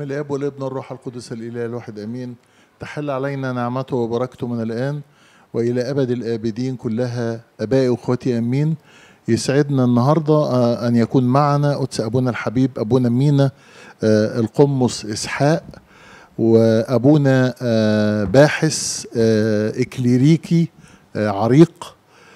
بسم الاب والابن والروح القدس الاله الواحد امين تحل علينا نعمته وبركته من الان والى ابد الابدين كلها ابائي واخوتي امين يسعدنا النهارده آه، ان يكون معنا قدس ابونا الحبيب ابونا مينا آه، القمص اسحاق وابونا آه، باحث آه، اكليريكي آه، عريق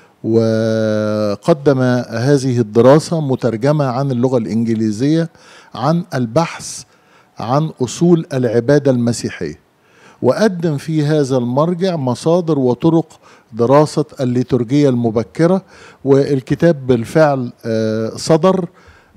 وقدم هذه الدراسه مترجمه عن اللغه الانجليزيه عن البحث عن اصول العباده المسيحيه وقدم في هذا المرجع مصادر وطرق دراسه الليتورجيه المبكره والكتاب بالفعل آه، صدر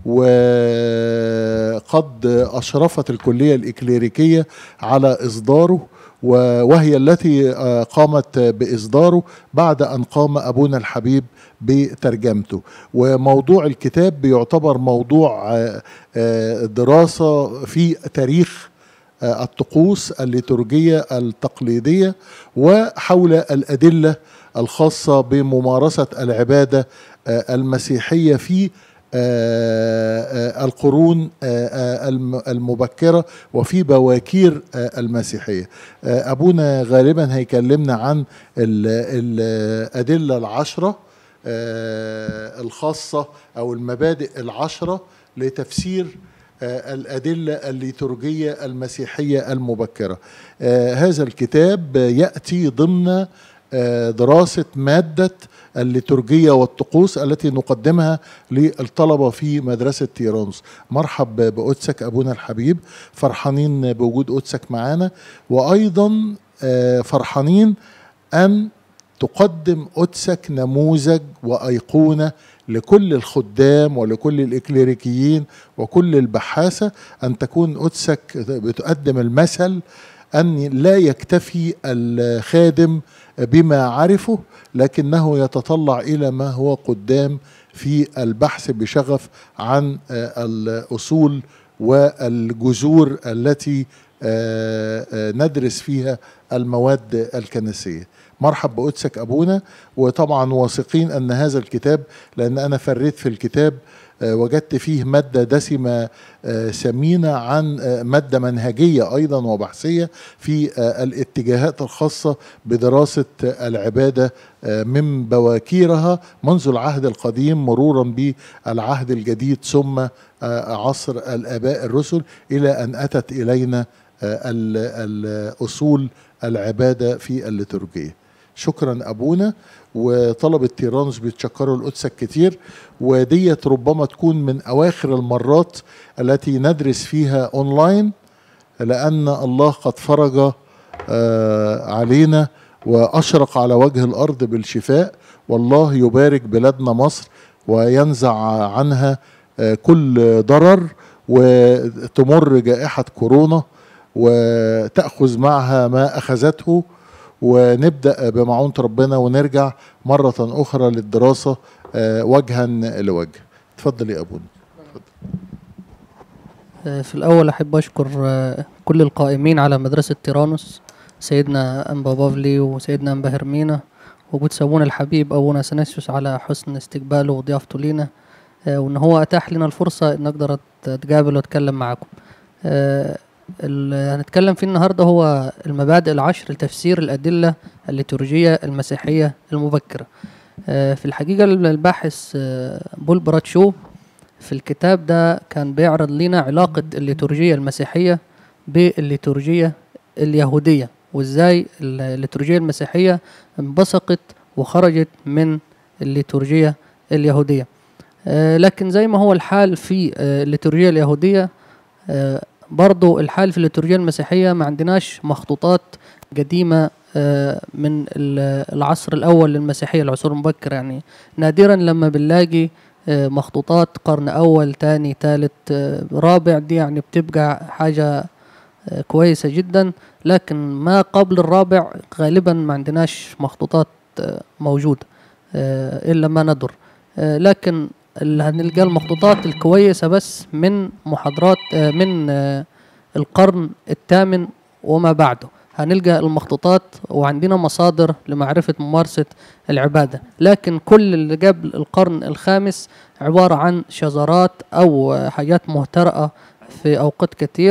وقد اشرفت الكليه الاكليريكيه على اصداره و- وهي التي آه، قامت باصداره بعد ان قام ابونا الحبيب بترجمته وموضوع الكتاب بيعتبر موضوع آه، آه، دراسه في تاريخ آه، الطقوس الليتورجيه التقليديه وحول الادله الخاصه بممارسه العباده آه، المسيحيه في آه، آه، القرون آه، آه، الم- المبكره وفي بواكير آه، المسيحيه آه، ابونا غالبا هيكلمنا عن ال- الادله العشره آه، الخاصه او المبادئ العشره لتفسير آه، الأدلة الليتورجية المسيحية المبكرة آه، هذا الكتاب يأتي ضمن آه، دراسة مادة الليتورجية والطقوس التي نقدمها للطلبة في مدرسة تيرانوس مرحب بقدسك أبونا الحبيب فرحانين بوجود قدسك معانا وأيضا آه، فرحانين أن تقدم قدسك نموذج وأيقونة لكل الخدام ولكل الإكليريكيين وكل البحاثة أن تكون قدسك بتقدم المثل أن لا يكتفي الخادم بما عرفه لكنه يتطلع إلى ما هو قدام في البحث بشغف عن آه، الأصول والجذور التي آه، آه، ندرس فيها المواد الكنسية مرحب بقدسك أبونا وطبعا واثقين أن هذا الكتاب لأن أنا فريت في الكتاب آه، وجدت فيه مادة دسمة آه، ثمينة عن آه، مادة منهجية أيضا وبحثية في آه، الاتجاهات الخاصة بدراسة آه، العبادة آه، من بواكيرها منذ العهد القديم مرورا بالعهد الجديد ثم آه، عصر الآباء الرسل إلى أن أتت إلينا آه، ال- الأصول العبادة في الليتورجية شكرا أبونا وطلبة تيرانوس بيتشكروا لقدسك كتير وديت ربما تكون من أواخر المرات التي ندرس فيها أونلاين لأن الله قد فرج آه، علينا وأشرق على وجه الأرض بالشفاء والله يبارك بلادنا مصر وينزع عنها آه، كل ضرر وتمر جائحة كورونا وتأخذ معها ما أخذته ونبدأ بمعونة ربنا ونرجع مرة أخرى للدراسة آه، وجها لوجه تفضل يا أبونا آه، في الأول أحب أشكر آه، كل القائمين على مدرسة تيرانوس سيدنا أنبا بافلي وسيدنا أنبا هرمينا وقدس أبونا الحبيب أبونا سنسيوس على حسن استقباله وضيافته لينا آه، وإن هو أتاح لنا الفرصة إن أقدر أت- أتقابل وأتكلم معاكم آه، اللي هنتكلم فيه النهاردة هو المبادئ العشر لتفسير الأدلة الليتورجية المسيحية المبكرة آه، في الحقيقة الباحث آه، بول براتشو في الكتاب ده كان بيعرض لنا علاقة الليتورجية المسيحية بالليتورجية اليهودية وازاي ال- الليتورجية المسيحية انبثقت وخرجت من الليتورجية اليهودية آه، لكن زي ما هو الحال في آه، الليتورجية اليهودية آه، برضو الحال في الليتورجية المسيحية ما عندناش مخطوطات قديمة آه، من ال- العصر الأول للمسيحية العصور المبكرة يعني نادرا لما بنلاقي آه، مخطوطات قرن أول تاني تالت آه، رابع دي يعني بتبقى حاجة آه، كويسة جدا لكن ما قبل الرابع غالبا ما عندناش مخطوطات آه، موجودة آه، إلا ما ندر آه، لكن اللي هنلقى المخطوطات الكويسة بس من محاضرات آه، من آه، القرن الثامن وما بعده هنلقى المخطوطات وعندنا مصادر لمعرفة ممارسة العبادة لكن كل اللي قبل القرن الخامس عبارة عن شذرات أو آه، حاجات مهترئة في أوقات كثيرة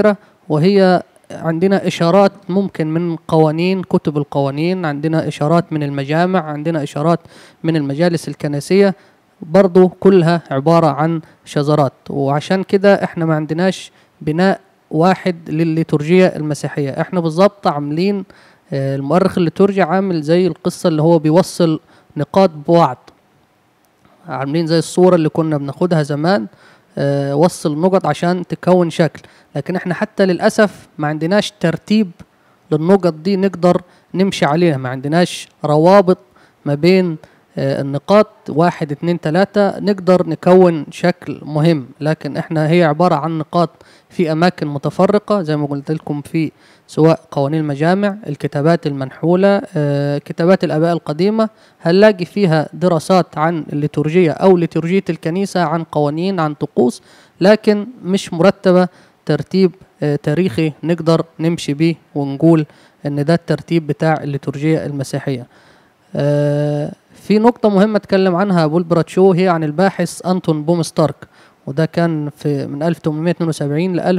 وهي عندنا إشارات ممكن من قوانين كتب القوانين عندنا إشارات من المجامع عندنا إشارات من المجالس الكنسية برضو كلها عبارة عن شذرات وعشان كده احنا ما عندناش بناء واحد للليتورجية المسيحية احنا بالظبط عاملين آه، المؤرخ الليتورجي عامل زي القصة اللي هو بيوصل نقاط بوعد عاملين زي الصورة اللي كنا بناخدها زمان آه، وصل نقط عشان تكون شكل لكن احنا حتى للأسف ما عندناش ترتيب للنقط دي نقدر نمشي عليها ما عندناش روابط ما بين آه، النقاط واحد اتنين تلاتة نقدر نكون شكل مهم لكن احنا هي عبارة عن نقاط في أماكن متفرقة زي ما قلت لكم في سواء قوانين المجامع الكتابات المنحولة آه، كتابات الآباء القديمة هنلاقي فيها دراسات عن الليتورجية أو ليتورجية الكنيسة عن قوانين عن طقوس لكن مش مرتبة ترتيب آه، تاريخي نقدر نمشي بيه ونقول ان ده الترتيب بتاع الليتورجية المسيحية آه، في نقطة مهمة اتكلم عنها بول براتشو هي عن الباحث أنتون بومستارك وده كان في من 1872 ل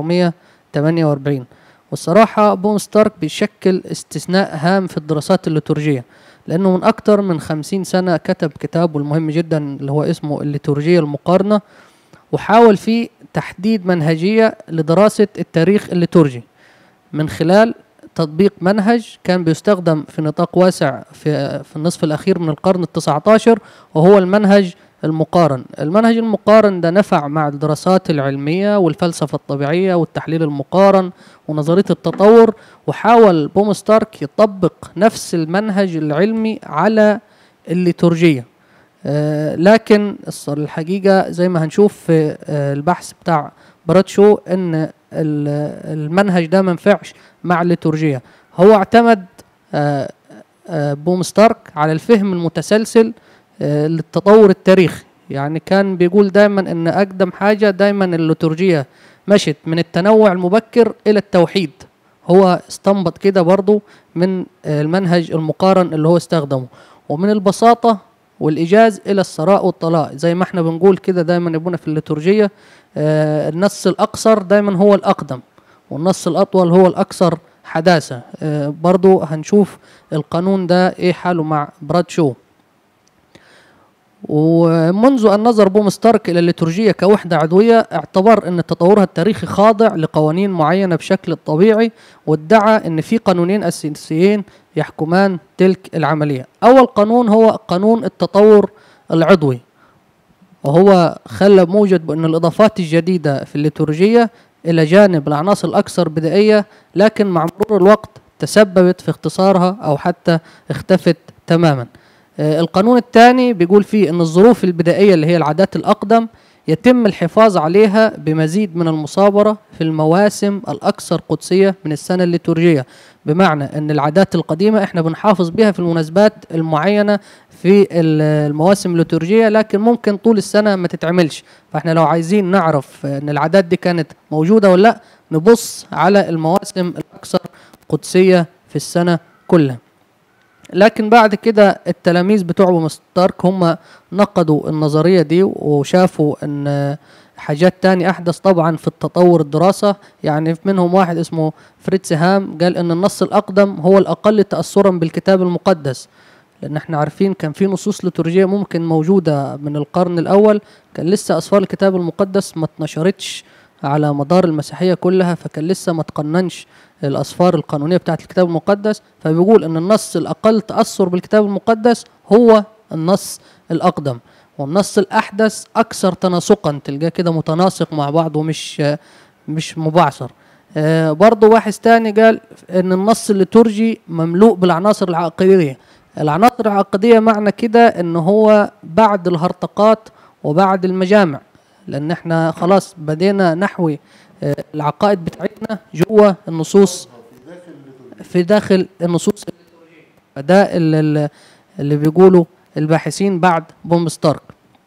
1948 والصراحة بومستارك بيشكل استثناء هام في الدراسات الليتورجية لأنه من أكتر من خمسين سنة كتب كتابه المهم جدا اللي هو اسمه الليتورجية المقارنة وحاول فيه تحديد منهجية لدراسة التاريخ الليتورجي من خلال تطبيق منهج كان بيستخدم في نطاق واسع في في النصف الأخير من القرن التسعة عشر وهو المنهج المقارن المنهج المقارن ده نفع مع الدراسات العلمية والفلسفة الطبيعية والتحليل المقارن ونظرية التطور وحاول بوم ستارك يطبق نفس المنهج العلمي على الليتورجية آه، لكن الص- الحقيقة زي ما هنشوف في آه، البحث بتاع براتشو ان ال- المنهج ده ما ينفعش مع الليتورجية هو اعتمد آه، آه، بوم ستارك على الفهم المتسلسل آه، للتطور التاريخي يعني كان بيقول دايما ان اقدم حاجة دايما الليتورجية مشت من التنوع المبكر الى التوحيد هو استنبط كده برضو من آه، المنهج المقارن اللي هو استخدمه ومن البساطة والإيجاز إلى الثراء والطلاء زي ما احنا بنقول كده دايما يبونا في الليتورجية آه، النص الأقصر دايما هو الأقدم والنص الأطول هو الأكثر حداثة آه، برضو هنشوف القانون ده إيه حاله مع براد شو ومنذ أن نظر بوم ستارك إلى الليتورجية كوحدة عضوية اعتبر أن تطورها التاريخي خاضع لقوانين معينة بشكل طبيعي وادعى أن في قانونين أساسيين يحكمان تلك العملية أول قانون هو قانون التطور العضوي وهو خلى موجد بأن الإضافات الجديدة في الليتورجية إلى جانب العناصر الأكثر بدائية لكن مع مرور الوقت تسببت في اختصارها أو حتى اختفت تماما آه، القانون الثاني بيقول فيه أن الظروف البدائية اللي هي العادات الأقدم يتم الحفاظ عليها بمزيد من المصابرة في المواسم الأكثر قدسية من السنة الليتورجية بمعنى أن العادات القديمة إحنا بنحافظ بها في المناسبات المعينة في ال- المواسم الليتورجية لكن ممكن طول السنة ما تتعملش فإحنا لو عايزين نعرف أن العادات دي كانت موجودة ولا لأ نبص على المواسم الأكثر قدسية في السنة كلها لكن بعد كده التلاميذ بتوع مستارك هم نقدوا النظرية دي وشافوا ان حاجات تاني احدث طبعا في التطور الدراسة يعني منهم واحد اسمه فريتز هام قال ان النص الاقدم هو الاقل تأثرا بالكتاب المقدس لان احنا عارفين كان في نصوص ليتورجية ممكن موجودة من القرن الاول كان لسه اسفار الكتاب المقدس ما اتنشرتش على مدار المسيحية كلها فكان لسه ما تقننش الأسفار القانونية بتاعت الكتاب المقدس فبيقول أن النص الأقل تأثر بالكتاب المقدس هو النص الأقدم والنص الأحدث أكثر تناسقا تلقاه كده متناسق مع بعض ومش مش مبعثر آه برضه واحد تاني قال ان النص الليتورجي مملوء بالعناصر العقدية العناصر العقدية معنى كده ان هو بعد الهرطقات وبعد المجامع لان احنا خلاص بدينا نحوي آه، العقائد بتاعتنا جوه النصوص في داخل النصوص الليتورجية فده اللي, اللي- اللي بيقولوا الباحثين بعد بوم ستارك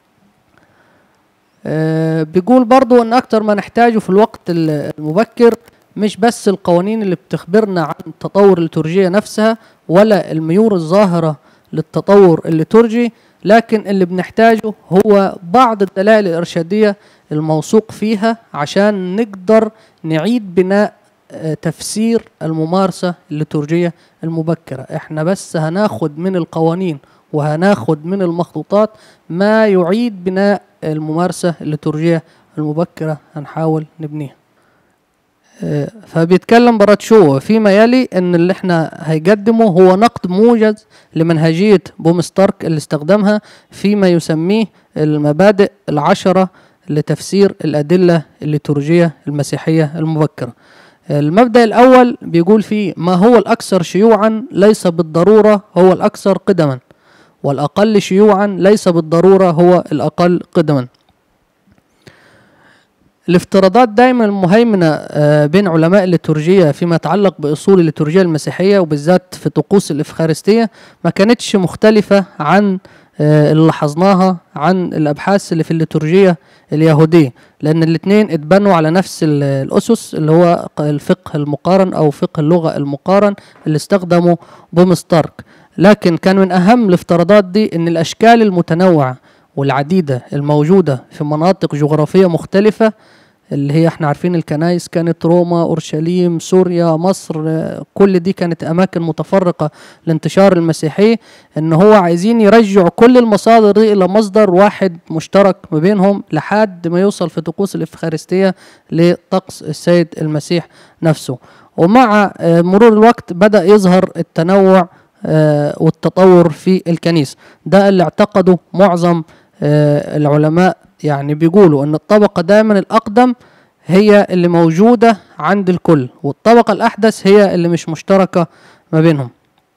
آه، بيقول برضو ان اكتر ما نحتاجه في الوقت ال- المبكر مش بس القوانين اللي بتخبرنا عن تطور الليتورجية نفسها ولا الميول الظاهرة للتطور الليتورجي لكن اللي بنحتاجه هو بعض الدلائل الإرشادية الموثوق فيها عشان نقدر نعيد بناء آه، تفسير الممارسة الليتورجية المبكرة احنا بس هناخد من القوانين وهناخد من المخطوطات ما يعيد بناء الممارسة الليتورجية المبكرة هنحاول نبنيها آه، فبيتكلم براتشو فيما يلي ان اللي احنا هيقدمه هو نقد موجز لمنهجية بومستارك اللي استخدمها فيما يسميه المبادئ العشرة لتفسير الأدلة الليتورجية المسيحية المبكرة المبدأ الأول بيقول فيه ما هو الأكثر شيوعا ليس بالضرورة هو الأكثر قدما والأقل شيوعا ليس بالضرورة هو الأقل قدما الافتراضات دايما المهيمنة آه، بين علماء الليتورجية فيما يتعلق بأصول الليتورجية المسيحية وبالذات في طقوس الإفخارستية ما كانتش مختلفة عن آه، اللي لاحظناها عن الأبحاث اللي في الليتورجية اليهودية لأن الاتنين اتبنوا على نفس ال- الأسس اللي هو ق- الفقه المقارن أو فقه اللغة المقارن اللي استخدمه بومستارك لكن كان من أهم الافتراضات دي أن الأشكال المتنوعة والعديدة الموجودة في مناطق جغرافية مختلفة اللي هي احنا عارفين الكنائس كانت روما اورشليم سوريا مصر آه، كل دي كانت اماكن متفرقه لانتشار المسيحيه ان هو عايزين يرجعوا كل المصادر دي الى مصدر واحد مشترك ما بينهم لحد ما يوصل في طقوس الافخارستيه لطقس السيد المسيح نفسه ومع آه، مرور الوقت بدا يظهر التنوع آه، والتطور في الكنيسه ده اللي اعتقده معظم آه، العلماء يعني بيقولوا ان الطبقه دايما الاقدم هي اللي موجوده عند الكل والطبقه الاحدث هي اللي مش مشتركه ما بينهم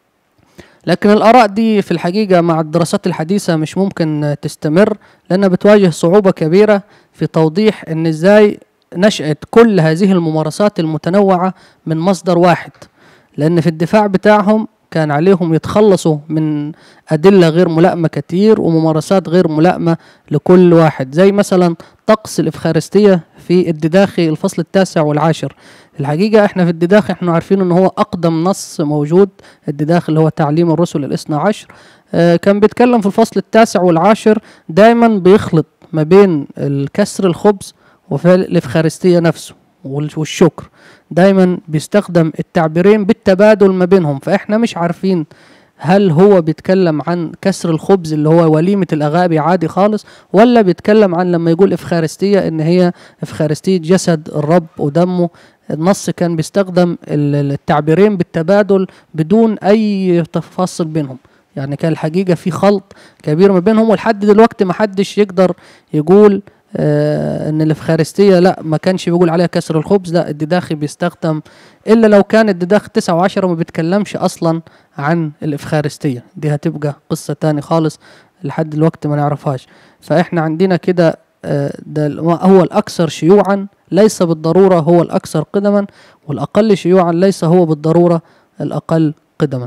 لكن الآراء دي في الحقيقة مع الدراسات الحديثة مش ممكن آه، تستمر لأنها بتواجه صعوبة كبيرة في توضيح إن إزاي نشأت كل هذه الممارسات المتنوعة من مصدر واحد لأن في الدفاع بتاعهم كان عليهم يتخلصوا من أدلة غير ملائمة كتير وممارسات غير ملائمة لكل واحد زي مثلا طقس الإفخارستية في الدداخي الفصل التاسع والعاشر الحقيقة احنا في الدداخي احنا عارفين ان هو أقدم نص موجود الدداخي اللي هو تعليم الرسل الاثنى عشر آه، كان بيتكلم في الفصل التاسع والعاشر دايما بيخلط ما بين الكسر الخبز وفي الإفخارستية نفسه وال- والشكر دايما بيستخدم التعبيرين بالتبادل ما بينهم فاحنا مش عارفين هل هو بيتكلم عن كسر الخبز اللي هو وليمة الأغابي عادي خالص ولا بيتكلم عن لما يقول إفخارستية إن هي إفخارستية جسد الرب ودمه النص كان بيستخدم ال- التعبيرين بالتبادل بدون أي تفاصل بينهم يعني كان الحقيقة في خلط كبير ما بينهم ولحد دلوقتي ما حدش يقدر يقول آه ان الافخارستيه لا ما كانش بيقول عليها كسر الخبز لا الدداخي بيستخدم الا لو كان الدداخ 9 وعشرة ما بيتكلمش اصلا عن الافخارستيه دي هتبقى قصه تاني خالص لحد دلوقتي ما نعرفهاش فاحنا عندنا كده آه، ده ال- ما هو الاكثر شيوعا ليس بالضروره هو الاكثر قدما والاقل شيوعا ليس هو بالضروره الاقل قدما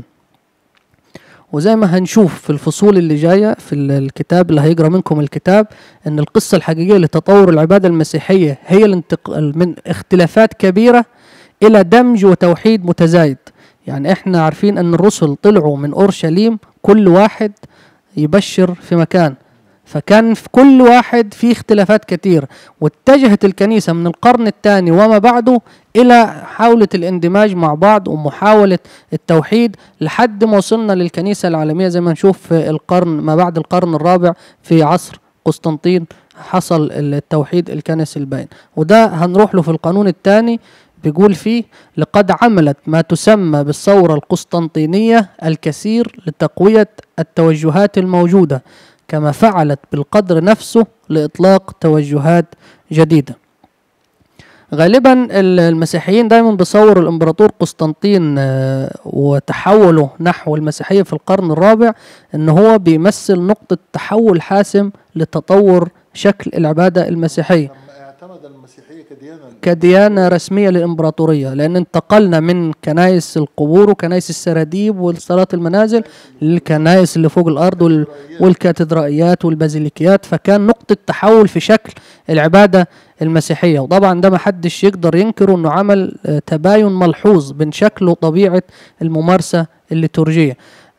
وزي ما هنشوف في الفصول اللي جايه في ال- الكتاب اللي هيقرا منكم الكتاب ان القصه الحقيقيه لتطور العباده المسيحيه هي الانتقال من اختلافات كبيره الى دمج وتوحيد متزايد يعني احنا عارفين ان الرسل طلعوا من اورشليم كل واحد يبشر في مكان فكان في كل واحد في اختلافات كتير واتجهت الكنيسة من القرن الثاني وما بعده إلى حاولة الاندماج مع بعض ومحاولة التوحيد لحد ما وصلنا للكنيسة العالمية زي ما نشوف في القرن ما بعد القرن الرابع في عصر قسطنطين حصل التوحيد الكنسي الباين وده هنروح له في القانون الثاني بيقول فيه لقد عملت ما تسمى بالثورة القسطنطينية الكثير لتقوية التوجهات الموجودة كما فعلت بالقدر نفسه لإطلاق توجهات جديدة غالبا ال- المسيحيين دايما بيصوروا الامبراطور قسطنطين آه، وتحوله نحو المسيحية في القرن الرابع ان هو بيمثل نقطة تحول حاسم لتطور شكل العبادة المسيحية لما اعتمد المسيحيه كديانه كديانة رسمية للإمبراطورية لأن انتقلنا من كنائس القبور وكنائس السراديب وصلاة المنازل للكنائس اللي فوق الأرض وال- والكاتدرائيات والبازيليكيات فكان نقطة تحول في شكل العبادة المسيحية وطبعا ده ما حدش يقدر ينكره أنه عمل آه، تباين ملحوظ بين شكل وطبيعة الممارسة الليتورجية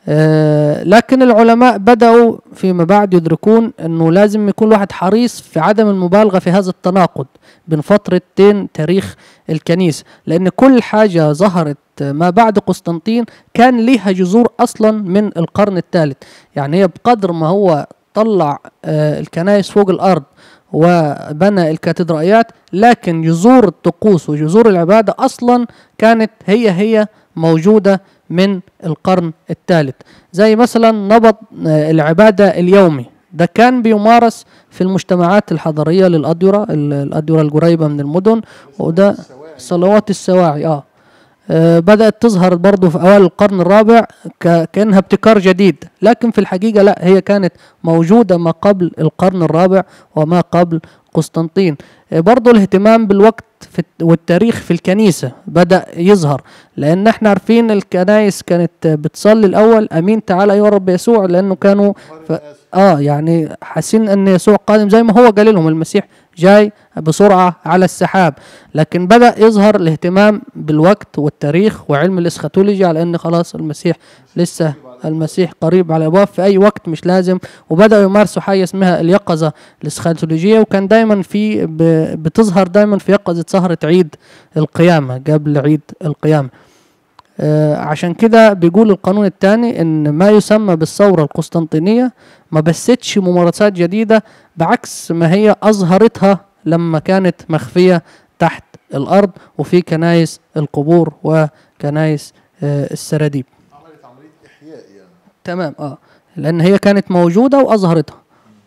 آه، لكن العلماء بدأوا فيما بعد يدركون أنه لازم يكون الواحد حريص في عدم المبالغة في هذا التناقض بين فترتين تاريخ الكنيسة لأن كل حاجة ظهرت ما بعد قسطنطين كان لها جذور أصلا من القرن الثالث يعني هي بقدر ما هو طلع آه، الكنائس فوق الأرض وبنى الكاتدرائيات لكن جذور الطقوس وجذور العبادة أصلا كانت هي هي موجودة من القرن الثالث زي مثلا نبض آه، العبادة اليومي ده كان بيمارس في المجتمعات الحضرية للأديرة ال- الأديرة القريبة من المدن وده صلوات السواعي اه آه، بدأت تظهر برضو في أوائل القرن الرابع ك- كأنها ابتكار جديد لكن في الحقيقة لا هي كانت موجودة ما قبل القرن الرابع وما قبل قسطنطين آه، برضو الاهتمام بالوقت في الت- والتاريخ في الكنيسة بدأ يظهر لأن احنا عارفين الكنائس كانت بتصلي الأول أمين تعالى أيها الرب يسوع لأنه كانوا ف... اه يعني حاسين ان يسوع قادم زي ما هو قال لهم المسيح جاي بسرعة على السحاب لكن بدأ يظهر الاهتمام بالوقت والتاريخ وعلم الاسخاتولوجيا على ان خلاص المسيح لسه المسيح قريب على الابواب في اي وقت مش لازم وبدأوا يمارسوا حاجة اسمها اليقظة الاسخاتولوجية وكان دايما في ب- بتظهر دايما في يقظة سهرة عيد القيامة قبل عيد القيامة آه، عشان كده بيقول القانون الثاني ان ما يسمى بالثوره القسطنطينيه ما بستش ممارسات جديده بعكس ما هي اظهرتها لما كانت مخفيه تحت الارض وفي كنايس القبور وكنايس آه، السراديب عملت عمليه احياء يعني تمام اه لان هي كانت موجوده واظهرتها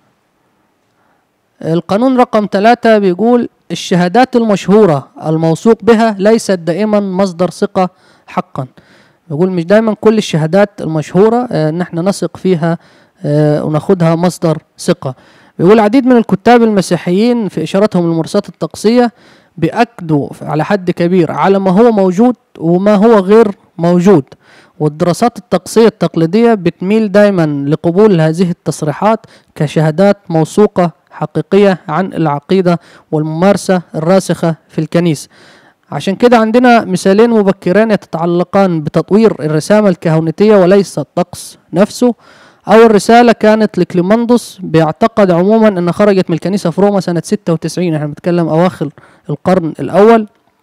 القانون رقم ثلاثة بيقول الشهادات المشهورة الموثوق بها ليست دائما مصدر ثقة حقا بيقول مش دائما كل الشهادات المشهورة آه، ان احنا نثق فيها آه، وناخدها مصدر ثقة بيقول العديد من الكتاب المسيحيين في إشارتهم للممارسات الطقسية بيأكدوا على حد كبير على ما هو موجود وما هو غير موجود والدراسات الطقسية التقليدية بتميل دايما لقبول هذه التصريحات كشهادات موثوقة حقيقية عن العقيدة والممارسة الراسخة في الكنيسة عشان كده عندنا مثالين مبكرين يتعلقان بتطوير الرسامة الكهنوتية وليس الطقس نفسه أول رسالة كانت لكليمندس بيعتقد عموما أنها خرجت من الكنيسة في روما سنة 96 احنا بنتكلم أواخر القرن الأول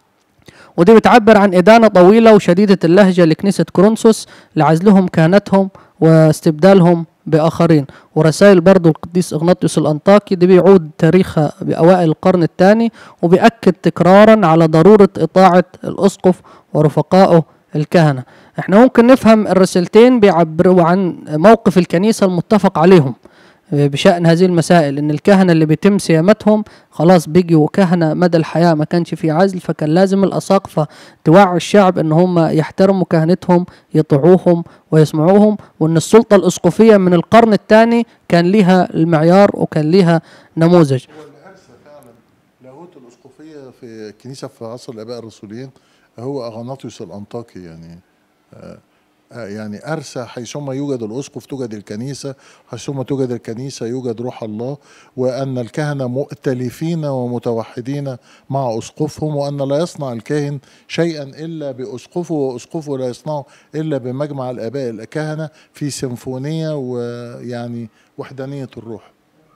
ودي بتعبر عن إدانة طويلة وشديدة اللهجة لكنيسة كورنثوس لعزلهم كهنتهم واستبدالهم بآخرين ورسائل برضو القديس إغناطيوس الأنطاكي دي بيعود تاريخها بأوائل القرن الثاني وبيأكد تكرارا على ضرورة إطاعة الأسقف ورفقائه الكهنة احنا ممكن نفهم الرسالتين بيعبروا عن موقف الكنيسة المتفق عليهم بشأن هذه المسائل ان الكهنة اللي بيتم صيامتهم خلاص بيجوا كهنة مدى الحياة ما كانش في عزل فكان لازم الأساقفة توعي الشعب ان هم يحترموا كهنتهم يطيعوهم ويسمعوهم وان السلطة الأسقفية من القرن الثاني كان ليها المعيار وكان ليها نموذج هو اللي ارسى فعلا لاهوت الاسقفيه في الكنيسه في عصر الاباء الرسوليين هو اغناطيوس الانطاكي يعني آه آه يعني ارسى حيثما يوجد الاسقف توجد الكنيسه حيثما توجد الكنيسه يوجد روح الله وان الكهنه مؤتلفين ومتوحدين مع اسقفهم وان لا يصنع الكاهن شيئا الا باسقفه واسقفه لا يصنعه الا بمجمع الاباء الكهنه في سيمفونيه ويعني وحدانيه الروح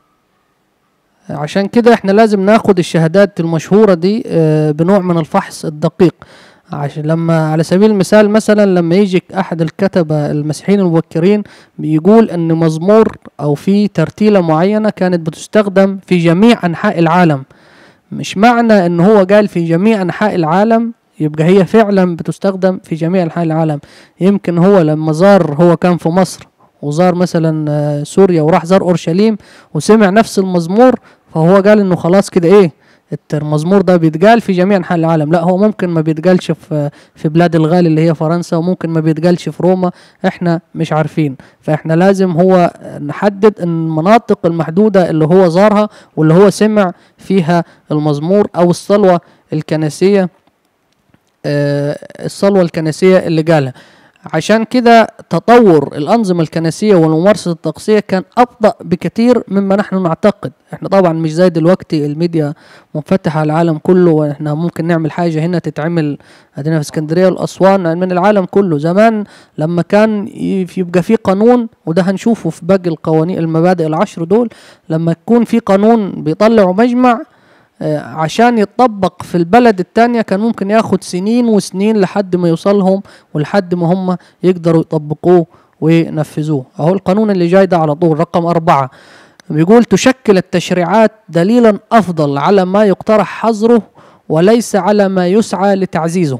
عشان كده احنا لازم ناخد الشهادات المشهورة دي آه، بنوع من الفحص الدقيق عشان لما على سبيل المثال مثلا لما يجي احد الكتبة المسيحيين المبكرين بيقول ان مزمور او في ترتيلة معينة كانت بتستخدم في جميع انحاء العالم مش معنى ان هو قال في جميع انحاء العالم يبقى هي فعلا بتستخدم في جميع انحاء العالم يمكن هو لما زار هو كان في مصر وزار مثلا آه، سوريا وراح زار اورشليم وسمع نفس المزمور فهو قال انه خلاص كده ايه الت- المزمور ده بيتقال في جميع انحاء العالم لا هو ممكن ما بيتقالش في في بلاد الغالي اللي هي فرنسا وممكن ما بيتقالش في روما احنا مش عارفين فاحنا لازم هو نحدد المناطق المحدودة اللي هو زارها واللي هو سمع فيها المزمور او الصلوة الكنسية آه، الصلوة الكنسية اللي قالها عشان كده تطور الأنظمة الكنسية والممارسة الطقسية كان أبطأ بكثير مما نحن نعتقد احنا طبعا مش زي دلوقتي الميديا منفتحة على العالم كله واحنا ممكن نعمل حاجة هنا تتعمل عندنا في اسكندرية والأسوان من العالم كله زمان لما كان ي- يبقى في قانون وده هنشوفه في باقي القوانين المبادئ العشر دول لما يكون في قانون بيطلعوا مجمع آه، عشان يتطبق في البلد التانية كان ممكن ياخد سنين وسنين لحد ما يوصلهم ولحد ما هم يقدروا يطبقوه وينفذوه اهو القانون اللي جاي ده على طول رقم أربعة بيقول تشكل التشريعات دليلا أفضل على ما يقترح حظره وليس على ما يسعى لتعزيزه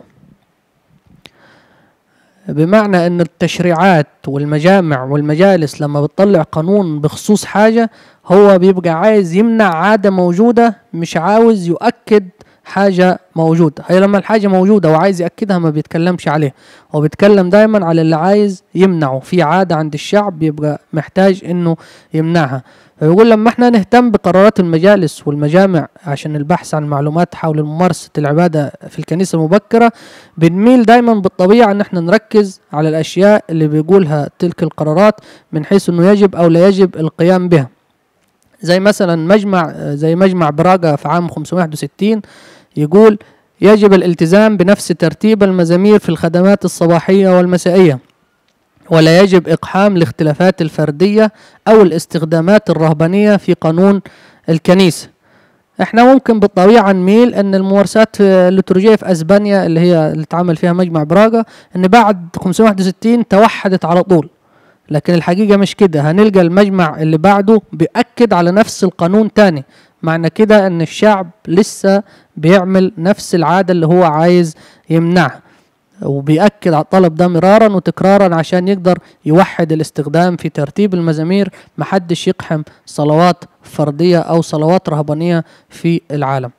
بمعنى ان التشريعات والمجامع والمجالس لما بتطلع قانون بخصوص حاجة هو بيبقى عايز يمنع عادة موجودة مش عاوز يؤكد حاجة موجودة هي لما الحاجة موجودة وعايز يأكدها ما بيتكلمش عليها هو بيتكلم دايما على اللي عايز يمنعه في عادة عند الشعب بيبقى محتاج انه يمنعها فيقول لما احنا نهتم بقرارات المجالس والمجامع عشان البحث عن معلومات حول ممارسة العبادة في الكنيسة المبكرة بنميل دايما بالطبيعة ان احنا نركز على الاشياء اللي بيقولها تلك القرارات من حيث انه يجب او لا يجب القيام بها زي مثلا مجمع زي مجمع براغا في عام 561 يقول يجب الالتزام بنفس ترتيب المزامير في الخدمات الصباحية والمسائية ولا يجب إقحام الاختلافات الفردية أو الاستخدامات الرهبانية في قانون الكنيسة احنا ممكن بالطبيعة نميل ان الممارسات في- الليتورجية في اسبانيا اللي هي اللي اتعمل فيها مجمع براغا ان بعد 561 توحدت على طول لكن الحقيقة مش كده هنلقى المجمع اللي بعده بيأكد على نفس القانون تاني معنى كده ان الشعب لسه بيعمل نفس العادة اللي هو عايز يمنعها وبيأكد على الطلب ده مرارا وتكرارا عشان يقدر يوحد الاستخدام في ترتيب المزامير محدش يقحم صلوات فردية أو صلوات رهبانية في العالم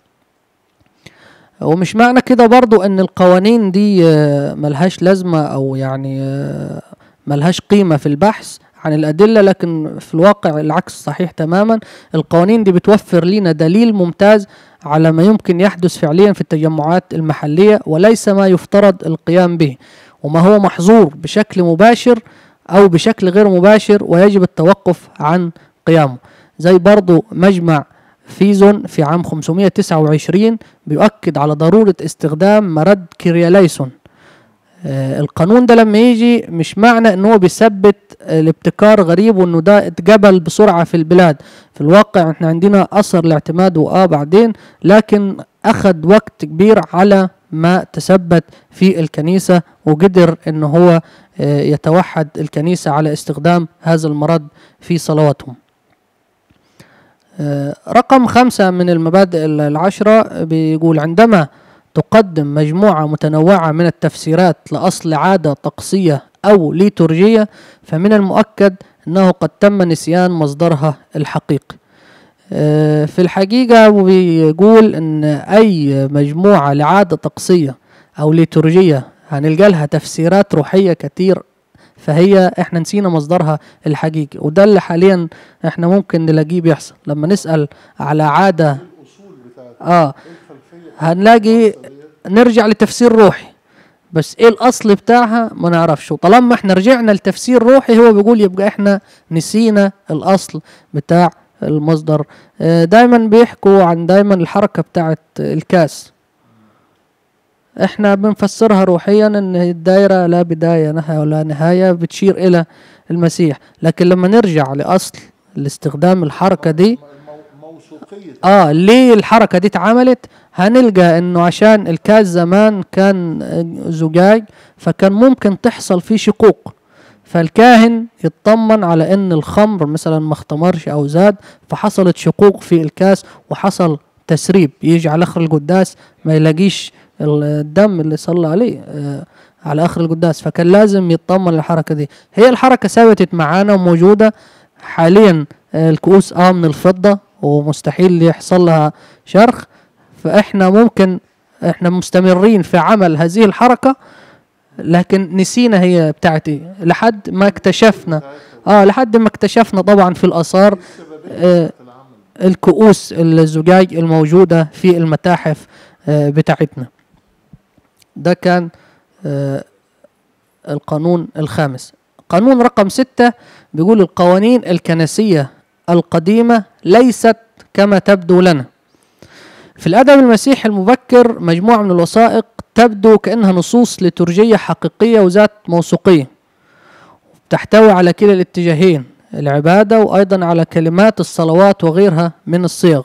ومش معنى كده برضو ان القوانين دي آه، ملهاش لازمة او يعني آه، ملهاش قيمة في البحث عن الأدلة لكن في الواقع العكس صحيح تماما القوانين دي بتوفر لنا دليل ممتاز على ما يمكن يحدث فعليا في التجمعات المحلية وليس ما يفترض القيام به وما هو محظور بشكل مباشر أو بشكل غير مباشر ويجب التوقف عن قيامه زي برضو مجمع فيزون في عام 529 بيؤكد على ضرورة استخدام مرد كرياليسون آه، القانون ده لما يجي مش معنى ان هو بيثبت آه، الابتكار غريب وانه ده اتجبل بسرعة في البلاد في الواقع احنا عندنا اثر لاعتماده اه بعدين لكن اخذ وقت كبير على ما تثبت في الكنيسة وقدر ان هو آه، يتوحد الكنيسة على استخدام هذا المرض في صلواتهم آه، رقم خمسة من المبادئ العشرة بيقول عندما تقدم مجموعة متنوعة من التفسيرات لأصل عادة طقسية أو ليتورجية فمن المؤكد أنه قد تم نسيان مصدرها الحقيقي آه، في الحقيقة بيقول أن أي مجموعة لعادة طقسية أو ليتورجية هنلقى لها تفسيرات روحية كتير فهي احنا نسينا مصدرها الحقيقي وده اللي حاليا احنا ممكن نلاقيه بيحصل لما نسأل على عادة اه هنلاقي نرجع لتفسير روحي بس ايه الاصل بتاعها ما نعرفش وطالما احنا رجعنا لتفسير روحي هو بيقول يبقى احنا نسينا الاصل بتاع المصدر آه، دايما بيحكوا عن دايما الحركة بتاعت الكاس احنا بنفسرها روحيا ان الدايرة لا بداية لها ولا نهاية بتشير الى المسيح لكن لما نرجع لاصل لاستخدام الحركة دي موثوقية اه ليه الحركه دي اتعملت هنلقى انه عشان الكاس زمان كان آه، زجاج فكان ممكن تحصل فيه شقوق فالكاهن يطمن على ان الخمر مثلا ما اختمرش او زاد فحصلت شقوق في الكاس وحصل تسريب يجي على اخر القداس ما يلاقيش ال- الدم اللي صلى عليه آه على اخر القداس فكان لازم يطمن الحركه دي هي الحركه ثبتت معانا وموجوده حاليا آه، الكؤوس اه من الفضه ومستحيل يحصل لها شرخ فاحنا ممكن احنا مستمرين في عمل هذه الحركه لكن نسينا هي بتاعت ايه لحد ما اكتشفنا اه لحد ما اكتشفنا طبعا في الاثار آه الكؤوس الزجاج الموجوده في المتاحف آه بتاعتنا ده كان آه القانون الخامس قانون رقم ستة بيقول القوانين الكنسية القديمة ليست كما تبدو لنا في الأدب المسيحي المبكر مجموعة من الوثائق تبدو كأنها نصوص لترجية حقيقية وذات موثوقية تحتوي على كلا الاتجاهين العبادة وأيضا على كلمات الصلوات وغيرها من الصيغ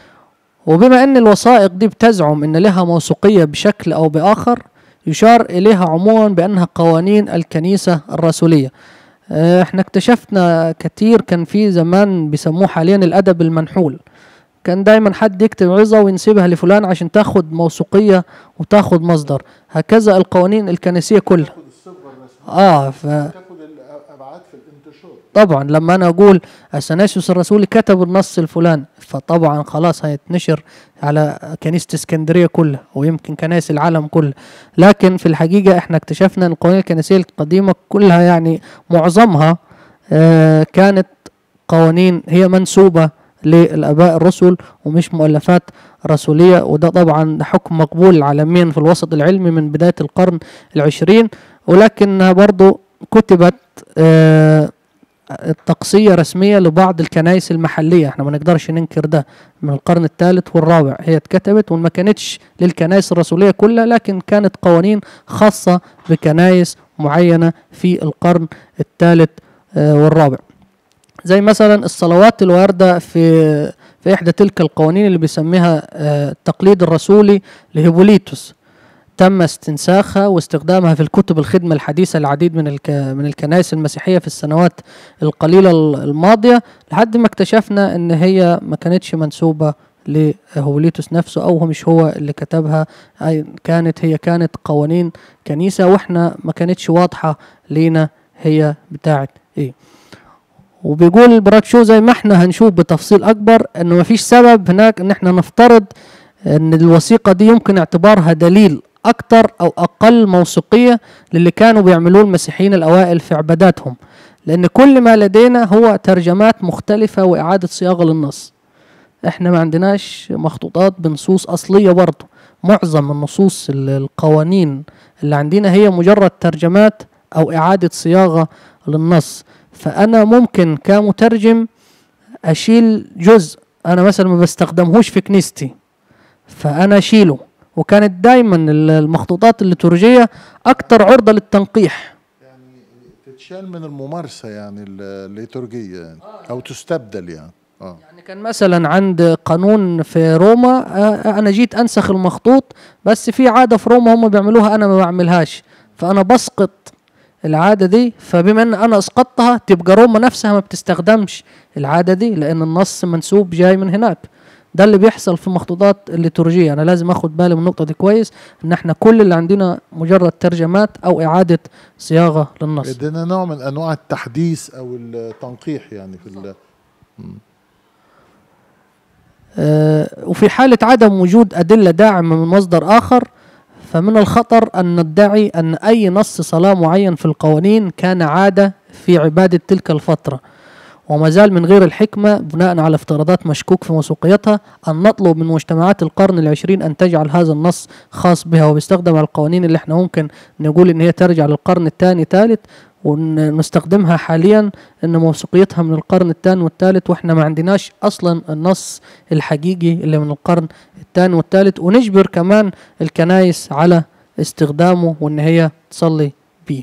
وبما أن الوثائق دي بتزعم أن لها موثوقية بشكل أو بآخر يشار إليها عموما بأنها قوانين الكنيسة الرسولية آه، احنا اكتشفنا كتير كان في زمان بيسموه حاليا الأدب المنحول كان دايما حد يكتب عظة وينسبها لفلان عشان تاخد موثوقية وتاخد مصدر هكذا القوانين الكنسية كلها تاخد الصبغه الرسميه اه ف... تاخد الابعاد في الانتشار طبعا لما انا اقول اثناسيوس الرسولي كتب النص الفلاني فطبعا خلاص هيتنشر على كنيسه اسكندريه كلها ويمكن كنائس العالم كله لكن في الحقيقه احنا اكتشفنا ان القوانين الكنسيه القديمه كلها يعني معظمها آه كانت قوانين هي منسوبه للاباء الرسل ومش مؤلفات رسوليه وده طبعا ده حكم مقبول عالميا في الوسط العلمي من بدايه القرن العشرين ولكنها برضو كتبت آه تقصية رسمية لبعض الكنائس المحلية احنا ما نقدرش ننكر ده من القرن الثالث والرابع هي اتكتبت وما كانتش للكنائس الرسولية كلها لكن كانت قوانين خاصة بكنائس معينة في القرن الثالث آه، والرابع زي مثلا الصلوات الواردة في في إحدى تلك القوانين اللي بيسميها آه، التقليد الرسولي لهيبوليتوس تم استنساخها واستخدامها في الكتب الخدمة الحديثة العديد من الك... من الكنائس المسيحية في السنوات القليلة ال- الماضية لحد ما اكتشفنا ان هي ما كانتش منسوبة لهوليتوس نفسه او هو مش هو اللي كتبها أي كانت هي كانت قوانين كنيسة واحنا ما كانتش واضحة لينا هي بتاعت ايه وبيقول براتشو زي ما احنا هنشوف بتفصيل اكبر انه مفيش سبب هناك ان احنا نفترض ان الوثيقة دي يمكن اعتبارها دليل اكتر او اقل موثوقية للي كانوا بيعملوه المسيحيين الاوائل في عباداتهم لان كل ما لدينا هو ترجمات مختلفة واعادة صياغة للنص احنا ما عندناش مخطوطات بنصوص اصلية برضه معظم النصوص ال- القوانين اللي عندنا هي مجرد ترجمات او اعادة صياغة للنص فانا ممكن كمترجم اشيل جزء انا مثلا ما بستخدمهوش في كنيستي فانا اشيله وكانت دايما ال- المخطوطات الليتورجية اكتر عرضة للتنقيح يعني تتشال من الممارسه يعني ال- الليتورجيه يعني او تستبدل يعني اه يعني كان مثلا عند قانون في روما آه، انا جيت انسخ المخطوط بس في عاده في روما هم بيعملوها انا ما بعملهاش فانا بسقط العاده دي فبما ان انا اسقطتها تبقى روما نفسها ما بتستخدمش العاده دي لان النص منسوب جاي من هناك ده اللي بيحصل في المخطوطات الليتورجيه انا لازم اخد بالي من النقطه دي كويس ان احنا كل اللي عندنا مجرد ترجمات او اعاده صياغه للنص ادينا نوع من انواع التحديث او التنقيح يعني في ال- آه، وفي حالة عدم وجود أدلة داعمة من مصدر آخر فمن الخطر أن ندعي أن أي نص صلاة معين في القوانين كان عادة في عبادة تلك الفترة وما زال من غير الحكمة بناء على افتراضات مشكوك في موثوقيتها أن نطلب من مجتمعات القرن العشرين أن تجعل هذا النص خاص بها وبيستخدم على القوانين اللي احنا ممكن نقول إن هي ترجع للقرن الثاني ثالث ونستخدمها حاليا ان موثوقيتها من القرن الثاني والثالث واحنا ما عندناش اصلا النص الحقيقي اللي من القرن الثاني والثالث ونجبر كمان الكنايس على استخدامه وان هي تصلي بيه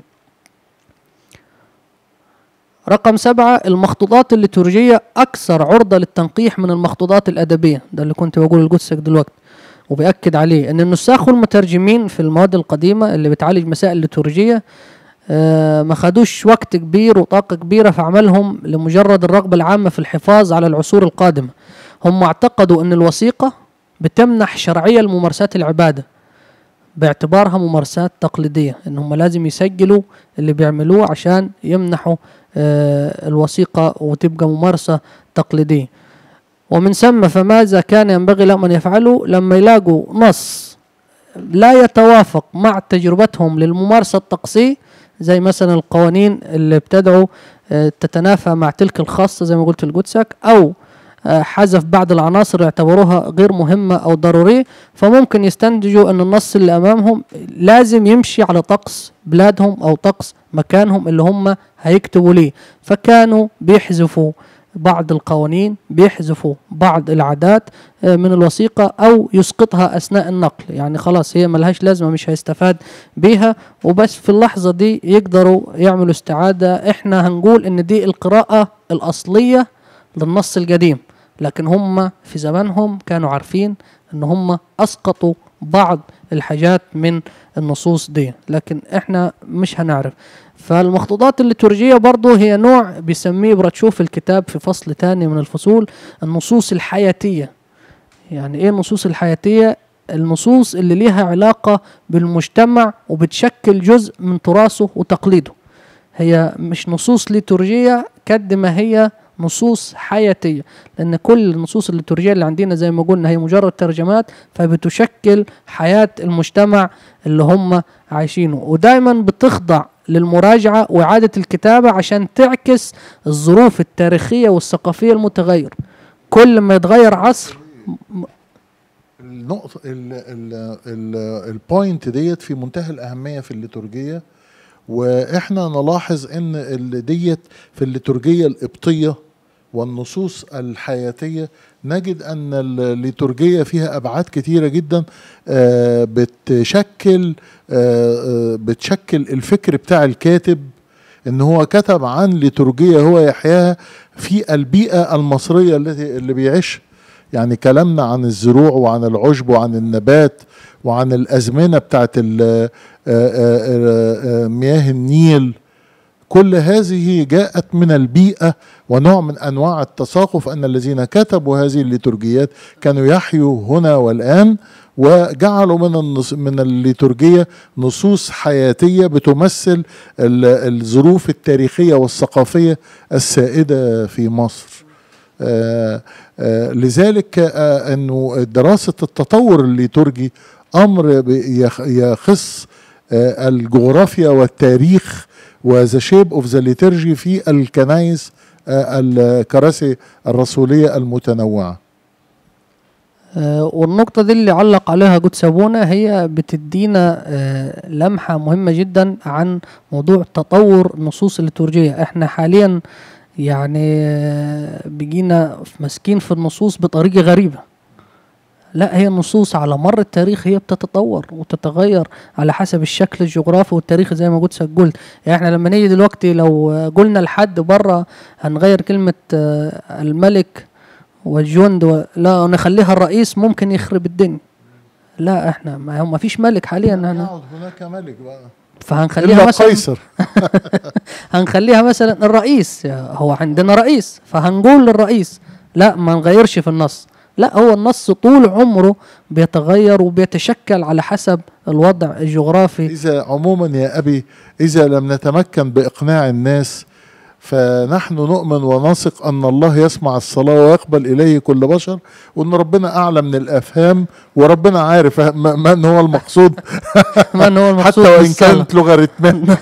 رقم سبعة المخطوطات الليتورجية أكثر عرضة للتنقيح من المخطوطات الأدبية ده اللي كنت بقول لجثك دلوقتي وبيأكد عليه أن النساخ والمترجمين في المواد القديمة اللي بتعالج مسائل الليتورجية آه، ما خدوش وقت كبير وطاقة كبيرة في عملهم لمجرد الرغبة العامة في الحفاظ على العصور القادمة هم اعتقدوا أن الوثيقة بتمنح شرعية لممارسات العبادة باعتبارها ممارسات تقليدية ان هم لازم يسجلوا اللي بيعملوه عشان يمنحوا آه، الوثيقة وتبقى ممارسة تقليدية ومن ثم فماذا كان ينبغي لهم أن يفعلوا لما يلاقوا نص لا يتوافق مع تجربتهم للممارسة الطقسية زي مثلا القوانين اللي بتدعو آه، تتنافى مع تلك الخاصة زي ما قلت لقدسك أو آه، حذف بعض العناصر اعتبروها غير مهمة أو ضرورية فممكن يستنتجوا أن النص اللي أمامهم لازم يمشي على طقس بلادهم أو طقس مكانهم اللي هم هيكتبوا ليه فكانوا بيحذفوا بعض القوانين بيحذفوا بعض العادات آه، من الوثيقة أو يسقطها أثناء النقل يعني خلاص هي ملهاش لازمة مش هيستفاد بيها وبس في اللحظة دي يقدروا يعملوا استعادة احنا هنقول ان دي القراءة الأصلية للنص القديم لكن هم في زمانهم كانوا عارفين ان هم أسقطوا بعض الحاجات من النصوص دي لكن احنا مش هنعرف فالمخطوطات الليتورجية برضو هي نوع بيسميه براتشوف في الكتاب في فصل تاني من الفصول النصوص الحياتية يعني ايه النصوص الحياتية النصوص اللي ليها علاقة بالمجتمع وبتشكل جزء من تراثه وتقليده هي مش نصوص ليتورجية قد ما هي نصوص حياتية لأن كل النصوص الليتورجية اللي عندنا زي ما قلنا هي مجرد ترجمات فبتشكل حياة المجتمع اللي هم عايشينه ودايما بتخضع للمراجعة وإعادة الكتابة عشان تعكس الظروف التاريخية والثقافية المتغيرة كل ما يتغير عصر النقطة ال ال ال البوينت ديت في منتهى الأهمية في الليتورجية واحنا نلاحظ ان ال- ديت في الليتورجية القبطية والنصوص الحياتية نجد ان الليتورجية فيها ابعاد كتيرة جدا آه، بتشكل آه، آه، بتشكل الفكر بتاع الكاتب ان هو كتب عن ليتورجية هو يحياها في البيئة المصرية التي اللي بيعيش يعني كلامنا عن الزروع وعن العشب وعن النبات وعن الأزمنة بتاعت ال- آه، آه، آه، آه، مياه النيل كل هذه جاءت من البيئة ونوع من أنواع التثاقف أن الذين كتبوا هذه الليتورجيات كانوا يحيوا هنا والآن وجعلوا من النص من الليتورجية نصوص حياتية بتمثل ال- الظروف التاريخية والثقافية السائدة في مصر آه، آه، لذلك آه، انه دراسه التطور الليتورجي امر ب- يخ- يخص آه، الجغرافيا والتاريخ وذا شيب اوف ذا ليترجي في الكنائس آه، الكراسي الرسوليه المتنوعه آه، والنقطة دي اللي علق عليها جود سابونا هي بتدينا آه، لمحة مهمة جدا عن موضوع تطور النصوص الليتورجية احنا حاليا يعني آه، بيجينا ماسكين في النصوص بطريقة غريبة لا هي النصوص على مر التاريخ هي بتتطور وتتغير على حسب الشكل الجغرافي والتاريخي زي ما قلت قلت يعني احنا لما نيجي دلوقتي لو آه، قلنا لحد بره هنغير كلمة آه، الملك والجند و... لا نخليها الرئيس ممكن يخرب الدنيا لا احنا ما هو ما فيش ملك حاليا هنا يعد هناك ملك بقى فهنخليها الا مثلا قيصر هنخليها مثلا الرئيس هو عندنا رئيس فهنقول للرئيس لا ما نغيرش في النص لا هو النص طول عمره بيتغير وبيتشكل على حسب الوضع الجغرافي اذا عموما يا ابي اذا لم نتمكن باقناع الناس فنحن نؤمن ونثق ان الله يسمع الصلاه ويقبل اليه كل بشر وان ربنا اعلى من الافهام وربنا عارف م- من هو المقصود من هو حتى المقصود وان بالصلاة. كانت لوغاريتمات